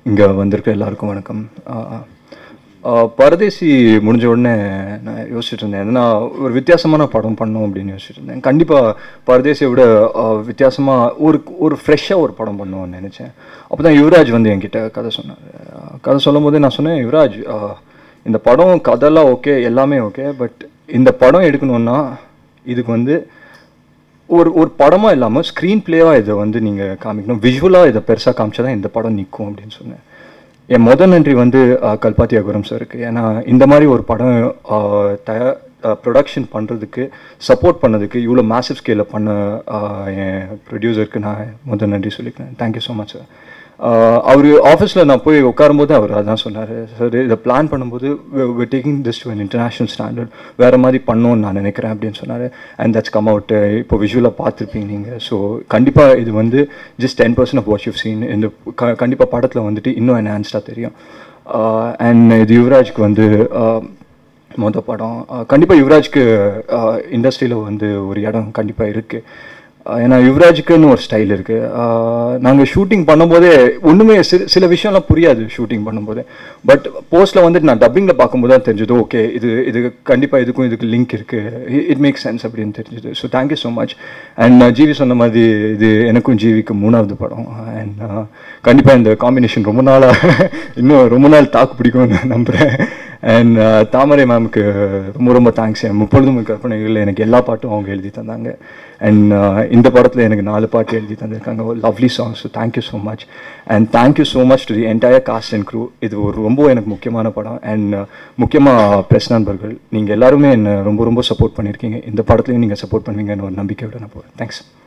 இங்கே வந்திருக்க எல்லாருக்கும் வணக்கம் ஆஹ் ஆஹ் பரதேசி முடிஞ்ச உடனே நான் யோசிச்சுட்டு இருந்தேன் ஏன்னா ஒரு வித்தியாசமான படம் பண்ணணும் அப்படின்னு யோசிச்சுட்டு இருந்தேன் கண்டிப்பாக பரதேசியை விட வித்தியாசமாக ஒரு ஒரு ஃப்ரெஷ்ஷாக ஒரு படம் பண்ணுவோம்னு நினச்சேன் அப்போ தான் யுவராஜ் வந்து என்கிட்ட கதை சொன்னார் ஆஹ் கதை சொல்லும் போதே நான் சொன்னேன் யுவராஜ் ஆஹ் இந்த படம் கதைலாம் ஓகே எல்லாமே ஓகே பட் இந்த படம் எடுக்கணுன்னா இதுக்கு வந்து ஒரு ஒரு படமாக இல்லாமல் ஸ்க்ரீன் பிளேவாக இதை வந்து நீங்கள் காமிக்கணும் விஷுவலாக இதை பெருசாக காமிச்சா தான் இந்த படம் நிற்கும் அப்படின்னு சொன்னேன் என் முத நன்றி வந்து அஹ், கல்பாத்தி அகுரம் சாருக்கு ஏன்னா இந்த மாதிரி ஒரு படம் அஹ், தயா ப்ரொடக்ஷன் பண்ணுறதுக்கு சப்போர்ட் பண்ணதுக்கு இவ்வளோ மேசிவ் ஸ்கேலில் பண்ண அஹ், என் ப்ரொடியூசருக்கு நான் முத நன்றி சொல்லிக்கிறேன் தேங்க்யூ ஸோ மச் சார் அவர் ஆஃபீஸில் நான் போய் உட்காரும்போது அவர் அதான் சொன்னார் சார் இதை பிளான் பண்ணும்போது taking this to international standard வேறு மாதிரி பண்ணணும்னு நான் நினைக்கிறேன் அப்படின்னு சொன்னார் அண்ட் தட்ஸ் கம் அவுட் இப்போ விஷுவலாக பார்த்துருப்பீங்க நீங்கள் ஸோ கண்டிப்பாக இது வந்து just ten percent of watch you seen இந்த க கண்டிப்பாக படத்தில் வந்துட்டு இன்னும் என்ஹான்ஸ்டாக தெரியும் அண்ட் இது யுவராஜ்க்கு வந்து uh, மொத படம் கண்டிப்பாக யுவராஜ்க்கு இண்டஸ்ட்ரியில் வந்து ஒரு இடம் கண்டிப்பாக இருக்குது ஏன்னா யுவராஜுக்குன்னு ஒரு ஸ்டைல் இருக்குது நாங்கள் ஷூட்டிங் பண்ணும்போதே ஒன்றுமே சில சில விஷயம்லாம் புரியாது ஷூட்டிங் பண்ணும்போது பட் போஸ்ட்டில் வந்துட்டு நான் டப்பிங்கில் பார்க்கும்போது தான் தெரிஞ்சது ஓகே இது இது கண்டிப்பாக இதுக்கும் இதுக்கு லிங்க் இருக்குது இட் மேக் சென்ஸ் அப்படின்னு தெரிஞ்சது so thank you so much and GV சொன்ன மாதிரி இது எனக்கும் ஜீவிக்கு மூணாவது படம் அண்ட் கண்டிப்பாக இந்த காம்பினேஷன் ரொம்ப நாளாக இன்னும் ரொம்ப நாள் தாக்கு பிடிக்கும்னு நம்புகிறேன் அண்ட் தாமரை மேம்க்கு ரொம்ப ரொம்ப தேங்க்ஸ் என் முப்பொழுதும் கற்பனைகளில் எனக்கு எல்லா பாட்டும் அவங்க எழுதி தந்தாங்க அண்ட் இந்த படத்தில் எனக்கு நாலு பாட்டு எழுதி தந்திருக்காங்க lovely songs so thank you so much and thank you so much to the entire cast and crew இது ஒரு ரொம்ப எனக்கு முக்கியமான படம் அண்ட் முக்கியமாக பிரஸ் நண்பர்கள் நீங்கள் எல்லாருமே என்னை ரொம்ப ரொம்ப சப்போர்ட் பண்ணியிருக்கீங்க இந்த படத்துலையும் நீங்கள் சப்போர்ட் பண்ணுவீங்கன்னு ஒரு நம்பிக்கையோட நான் போகிறேன் தேங்க்ஸ்